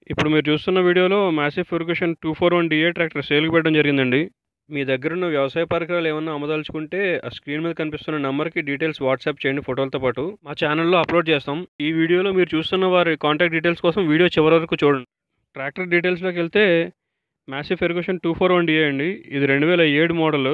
ఇప్పుడు మీరు చూస్తున్న వీడియోలో Massey Ferguson two four one DI tractor సేల్కి పెట్టడం జరిగిందండి మీ దగ్గర ఉన్న వ్యవసాయ పరికరాలు ఏమన్నా అమ్మదలుచుకుంటే ఆ స్క్రీన్ మీద కనిపిస్తున్న నెంబర్కి డీటెయిల్స్ వాట్సాప్ చేయండి ఫోటోలతో పాటు మా ఛానల్లో అప్లోడ్ చేస్తాం ఈ వీడియోలో మీరు చూస్తున్న వారి కాంటాక్ట్ డీటెయిల్స్ కోసం వీడియో చివరి వరకు చూడండి ట్రాక్టర్ డీటెయిల్స్లోకి వెళ్తే Massey Ferguson two four one DI అండి ఇది రెండు వేల ఏడు మోడల్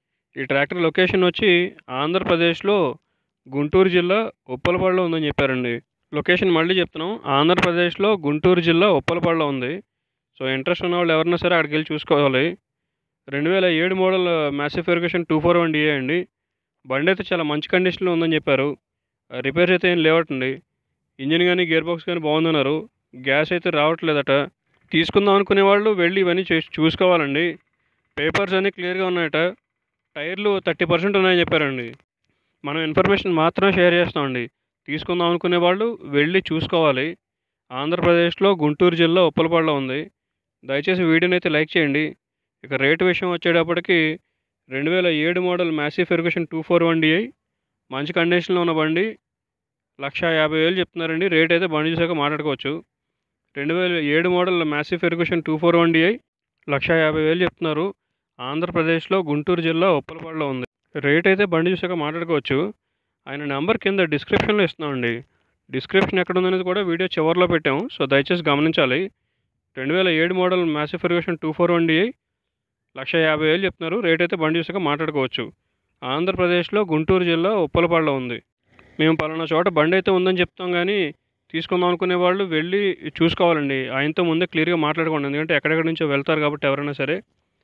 ఈ ట్రాక్టర్ లొకేషన్ వచ్చి ఆంధ్రప్రదేశ్లో గుంటూరు జిల్లా ఉప్పలపాడులో ఉందని చెప్పారండి లొకేషన్ మళ్ళీ చెప్తున్నాం ఆంధ్రప్రదేశ్లో గుంటూరు జిల్లా ఉప్పలపాడులో ఉంది సో ఇంట్రెస్ట్ ఉన్న వాళ్ళు ఎవరైనా సరే అక్కడికి వెళ్ళి చూసుకోవాలి రెండు వేల ఏడు model Massey Ferguson two four one DI అండి బండి అయితే చాలా మంచి కండిషన్లో ఉందని చెప్పారు రిపేర్స్ అయితే ఏం లేవటండి ఇంజిన్ కానీ గేర్ బాక్స్ కానీ బాగుందన్నారు గ్యాస్ అయితే రావట్లేదట తీసుకుందాం అనుకునే వాళ్ళు వెళ్ళి ఇవన్నీ చేసి చూసుకోవాలండి పేపర్స్ అన్నీ క్లియర్గా ఉన్నాయట టైర్లు థర్టీ పర్సెంట్ ఉన్నాయని చెప్పారండి మనం ఇన్ఫర్మేషన్ మాత్రమే షేర్ చేస్తామండి తీసుకుందాం అనుకునే వాళ్ళు వెళ్ళి చూసుకోవాలి ఆంధ్రప్రదేశ్లో గుంటూరు జిల్లా ఉప్పలపాడులో ఉంది దయచేసి వీడియోని అయితే లైక్ చేయండి ఇక రేటు విషయం వచ్చేటప్పటికి రెండు వేల ఏడు model Massey Ferguson two four one DI మంచి కండిషన్లో ఉన్న బండి లక్ష యాభై వేలు చెప్తున్నారండి రేట్ అయితే బండి చూసాక మాట్లాడుకోవచ్చు రెండు వేల ఏడు model Massey Ferguson two four one DI lakh యాభై వేలు చెప్తున్నారు ఆంధ్రప్రదేశ్లో గుంటూరు జిల్లా ఉప్పలపాడులో ఉంది రేట్ అయితే బండి చూసాక మాట్లాడుకోవచ్చు ఆయన నెంబర్ కింద డిస్క్రిప్షన్లో ఇస్తున్నామండి డిస్క్రిప్షన్ ఎక్కడ ఉందనేది కూడా వీడియో చివరిలో పెట్టాము సో దయచేసి గమనించాలి రెండు వేల ఏడు model Massey Ferguson two four one DI lakh యాభై వేలు చెప్తున్నారు రేట్ అయితే బండి చూసాక మాట్లాడుకోవచ్చు ఆంధ్రప్రదేశ్లో గుంటూరు జిల్లా ఉప్పలపాడులో ఉంది మేము పలానా చోట బండి అయితే ఉందని చెప్తాం కానీ తీసుకుందాం అనుకునే వాళ్ళు వెళ్ళి చూసుకోవాలండి ఆయనతో ముందే క్లియర్గా మాట్లాడుకోండి ఎందుకంటే ఎక్కడెక్కడి నుంచో వెళ్తారు కాబట్టి ఎవరైనా సరే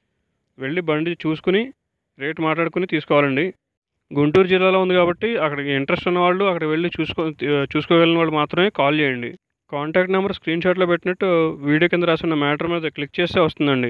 వెళ్ళి బండి చూసుకుని రేట్ మాట్లాడుకుని తీసుకోవాలండి గుంటూరు జిల్లాలో ఉంది కాబట్టి అక్కడికి ఇంట్రెస్ట్ ఉన్న వాళ్ళు అక్కడ వెళ్ళి చూసుకో చూసుకోగలిగిన వాళ్ళు మాత్రమే కాల్ చేయండి కాంటాక్ట్ నెంబర్ స్క్రీన్ షాట్లో పెట్టినట్టు వీడియో కింద రాసిన మ్యాటర్ మీద క్లిక్ చేస్తే వస్తుందండి